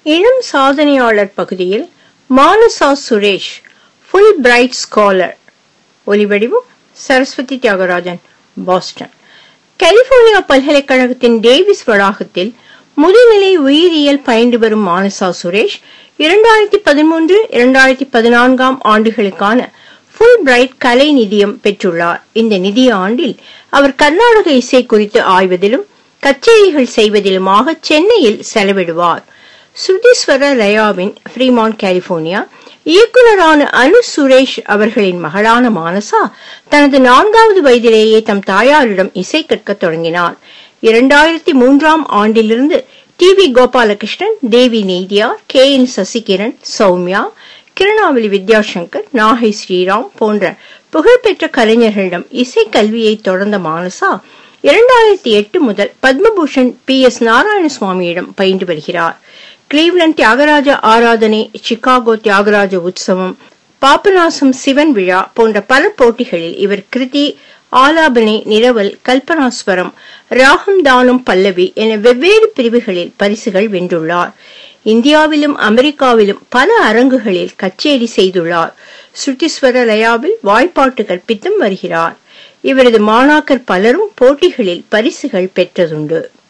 இளம் சாதனையாளர் பகுதியில் Manasa Suresh Fulbright scholar ஒலிவடிவம் சரஸ்வதி தியாகராஜன் பாஸ்டன் கலிபோர்னியா பல்கலைக்கழகத்தின் டேவிஸ் வளாகத்தில் முதுநிலை உயிரியல் பயின்று வரும் மானசா சுரேஷ் இரண்டாயிரத்தி பதிமூன்று இரண்டாயிரத்தி பதினான்காம் ஆண்டுகளுக்கான ஃபுல் பிரைட் கலை நிதியம் பெற்றுள்ளார் இந்த நிதிய ஆண்டில் அவர் கர்நாடக இசை குறித்து ஆய்வதிலும் கச்சேரிகள் செய்வதிலுமாக சென்னையில் செலவிடுவார் சுருதீஸ்வர லயாவின் ஃப்ரீமான் கலிபோர்னியா இயக்குனரான அனு சுரேஷ் அவர்களின் மகளான மானசா தனது நான்காவது வயதிலேயே தம் தாயாரிடம் இசை கற்கத் தொடங்கினார் இரண்டாயிரத்தி மூன்றாம் ஆண்டிலிருந்து T V Gopalakrishnan Devi Neithiyar K N Sasikiran Sowmya Kirunavali Vidyashankar Nagai Sriram போன்ற புகழ்பெற்ற கலைஞர்களிடம் இசை கல்வியை தொடர்ந்த மானசா இரண்டாயிரத்தி எட்டு முதல் பத்மபூஷன் பி எஸ் நாராயணசுவாமியிடம் பயின்று வருகிறார் கிளீவ்லண்ட் தியாகராஜ ஆராதனை சிகாகோ தியாகராஜ உற்சவம் பாபநாசம் சிவன் விழா போன்ற பல போட்டிகளில் இவர் கிருதி ஆலாபனை நிரவல் கல்பனாஸ்வரம் ராகம் தானம் பல்லவி என வெவ்வேறு பிரிவுகளில் பரிசுகள் வென்றுள்ளார் இந்தியாவிலும் அமெரிக்காவிலும் பல அரங்குகளில் கச்சேரி செய்துள்ளார் சுட்டிஸ்வர லயாவில் வாய்ப்பாட்டு கற்பித்தும் வருகிறார் இவரது மாணாக்கர் பலரும் போட்டிகளில் பரிசுகள் பெற்றதுண்டு